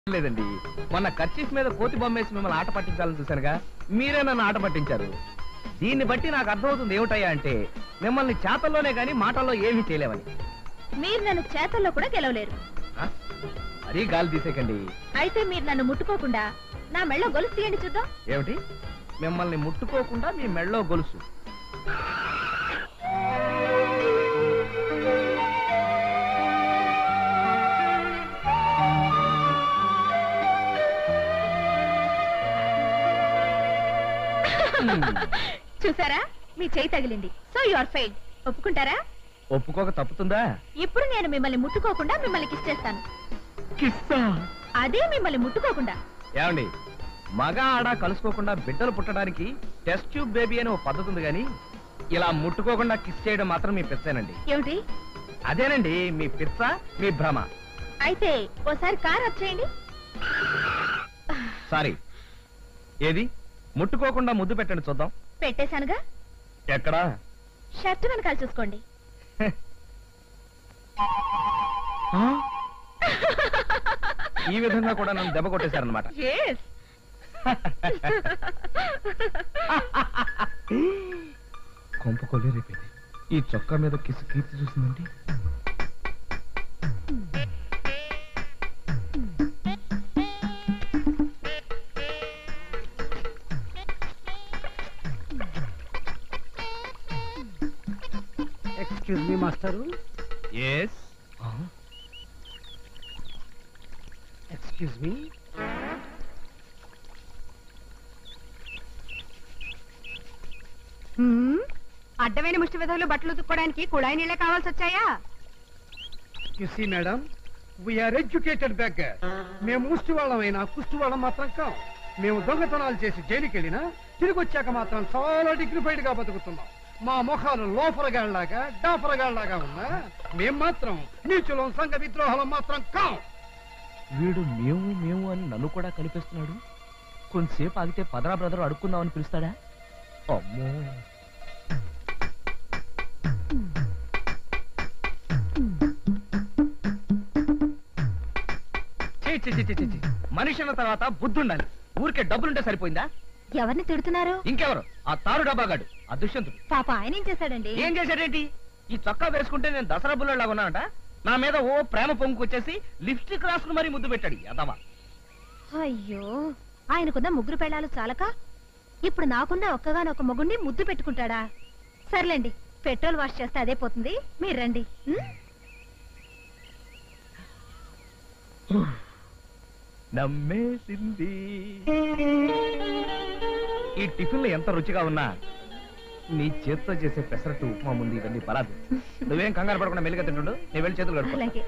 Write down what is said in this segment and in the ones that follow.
లేదండి మొన్న కర్చీఫ్ మీద కోతి బొమ్మేసి మిమ్మల్ని ఆట పట్టించాలని చూశానుగా మీరే నన్ను ఆట పట్టించారు దీన్ని బట్టి నాకు అర్థమవుతుంది ఏమిటయ్యా అంటే మిమ్మల్ని చేతల్లోనే గాని మాటల్లో ఏమీ చేయలేవని మీరు నన్ను చేతల్లో కూడా గెలవలేరు ఆ? మరీ గాలి తీసేకండి అయితే మీరు నన్ను ముట్టుకోకుండా నా మెళ్ళ గొలుసు తీయండి చూద్దాం ఏమిటి మిమ్మల్ని ముట్టుకోకుండా మీ మెళ్ళో గొలుసు చూసారా మీ చేయి తగిలింది సో యు ఆర్ ఫెయిల్ ఒప్పుకుంటారా ఒప్పుకోక తప్పుతుందా ఇప్పుడు నేను మిమ్మల్ని ముట్టుకోకుండా మిమ్మల్ని కిస్ చేస్తాను కిస్సా అదే మిమ్మల్ని ముట్టుకోకుండా ఏమండి మగ ఆడ కలుసుకోకుండా బిడ్డలు పుట్టడానికి టెస్ట్ ట్యూబ్ బేబీ అని ఓ పద్ధతి ఉంది కానీ ఇలా ముట్టుకోకుండా కిస్ చేయడం మాత్రం మీ పిచ్చేనండి ఏమిటి అదేనండి మీ పిచ్చ మీ భ్రమ అయితే ఓసారి కార్ వచ్చేయండి సారీ ఏది ముట్టుకోకుండా ముద్దు పెట్టండి చూద్దాం పెట్టేశానుగా ఎక్కడా షర్ట్ వెనకాల చూసుకోండి ఆ? ఈ విధంగా కూడా నన్ను దెబ్బ కొట్టేశారనమాట ఎస్ కొంప కొల్లేరైపోయింది ఈ చొక్కా మీద కిసు కీర్తి చూసిందండి excuse me master yes excuse me అడ్డమైన ముష్టి విధులు బట్టలు ఉతుక్కోవడానికి కుళాయి నీళ్ళే కావాల్సి వచ్చాయా you see madam we are educated bag మేము ముష్టి వాళ్ళమైనా కుష్టి వాళ్ళం మాత్రం కాం మేము దొంగతనాలు చేసి జైలుకి వెళ్ళినా తిరిగి వచ్చాక మాత్రం చాలా డిగ్నిఫైడ్ గా బతుకుతున్నాం మా ముఖాలు లోఫరగాళ్లాగా డాఫరగాళ్లాగా ఉన్నా మేం మాత్రం నీచులం సంఘ విద్రోహలం మాత్రం కాం వీడు మేము మేము అని నన్ను కూడా కనిపిస్తున్నాడు కొంతసేపు ఆగితే పదరా బ్రదర్ అడుక్కుందామని పిలుస్తాడా అమ్మో ఛీ, ఛీ, ఛీ, ఛీ, ఛీ, ఛీ. మనిషి అన్న తర్వాత బుద్ధి ఉండాలి ఊరికే డబ్బులుంటే సరిపోయిందా ఎవరిని తిడుతున్నారు ఇంకెవరు ఆ తారు డబ్బాగాడు ఆ దుష్యంతుడు పాప ఆయన ఏం చేశాడండి ఏం చేశాడేంటి ఈ చొక్కా వేసుకుంటే నేను దసరా బుల్లలాగా ఉన్నానట నా మీద ఓ ప్రేమ పొంగుకొచ్చేసి లిప్స్టిక్ రాసుకుని మరీ ముద్దు పెట్టాడు యదవా అయ్యో ఆయనకున్న ముగ్గురు పెళ్ళాలు చాలక ఇప్పుడు నాకున్న ఒక్కగానొక్క మొగుడిని ముద్దు పెట్టుకుంటాడా సర్లేండి పెట్రోల్ వాష్ చేస్తే అదే పోతుంది మీరు రండి ఉం? నమ్మేసింది ఈ టిఫిన్లు ఎంత రుచిగా ఉన్నా నీ చేత్తో చేసే పెసరట్టు ఉప్మా ముందు ఇవన్నీ పరాదు నువ్వేం కంగారు పడకుండా మెల్లిగా తింటుండు నేను వెళ్ళి చేతులు కడుక్కో అలాగే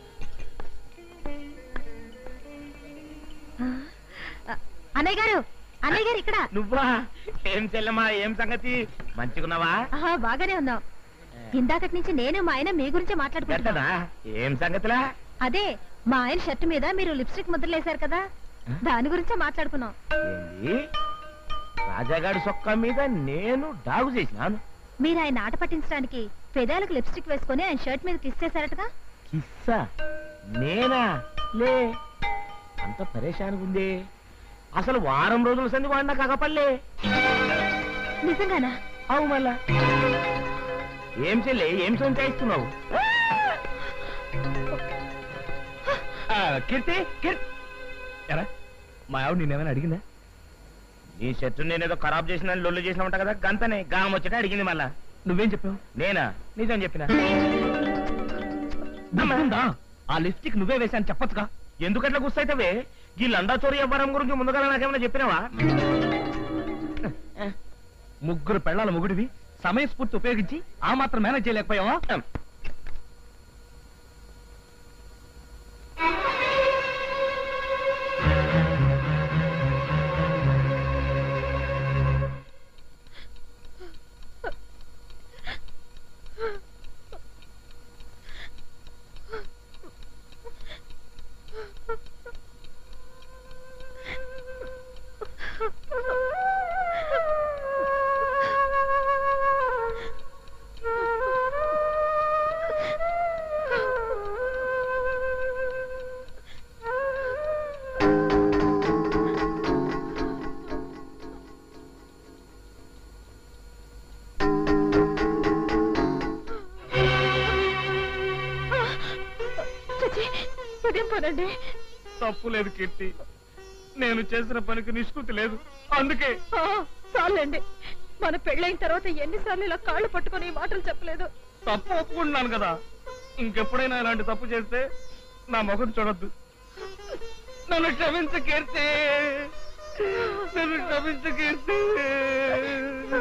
ఆ, అన్నయ్య గారు అన్నయ్య గారు ఇక్కడ నువ్వా ఏం చెల్లెమ్మా ఏం సంగతి మంచిగున్నావా ఆహా, బాగానే ఉన్నాం ఇందాకటి నుంచి నేను మా ఆయన మీ గురించి గట్టనా మాట్లాడుకుంటున్నా ఏం సంగతిలా అదే మా ఆయన షర్ట్ మీద మీరు లిప్స్టిక్ ముద్రలు వేశారు కదా దాని గురించే మాట్లాడుకున్నాం ఏంది రాజాగాడి సొక్క మీద నేను డాగు చేసినాను మీరు ఆయన ఆట పట్టించడానికి పెదాలకు లిప్స్టిక్ వేసుకొని ఆయన షర్ట్ మీద కిస్ చేశారటగా కిస్సా నేనా లే అంత పరేషానికి ఉంది అసలు వారం రోజుల సంది వాడినా కాకపల్లే నిజంగానా అవు మళ్ళా ఏం చెల్లి ఏం సంచాయిస్తున్నావు ఆ, కీర్తి కీర్తి ఎరా మా ఆవిడ నేనేమైనా అడిగిందా నీ షర్టు నేనేదో ఖరాబ్ చేసిన లొల్లు చేసిన ఉంటా కదా గంతనే గాం వచ్చేట అడిగింది మళ్ళా నువ్వేం చెప్పావు నేనా నిజం చెప్పిన దమ్ముందా? ఆ లిప్స్టిక్ నువ్వే వేశాను చెప్పొచ్చుగా ఎందుకట్లా గుస్తైతవే ఈ లండా చోరీ వ్యవహారం గురించి ముందుగా నాకేమైనా చెప్పినావా ముగ్గురు పెళ్ళాల ముగుడివి సమయస్ఫూర్తి ఉపయోగించి ఆ మాత్రం మేనేజ్ చేయలేకపోయావా ఏం పనండి తప్పు లేదు కీర్తి నేను చేసిన పనికి నిష్కృతి లేదు అందుకే ఆ, చాలండి మన పెళ్ళైన తర్వాత ఎన్నిసార్లు ఇలా కాళ్ళు పట్టుకొని ఈ మాటలు చెప్పలేదు తప్పు ఒప్పుకుంటున్నాను కదా ఇంకెప్పుడైనా ఇలాంటి తప్పు చేస్తే నా ముఖం చూడొద్దు నన్ను క్షమించు కీర్తి నన్ను క్షమించు కీర్తి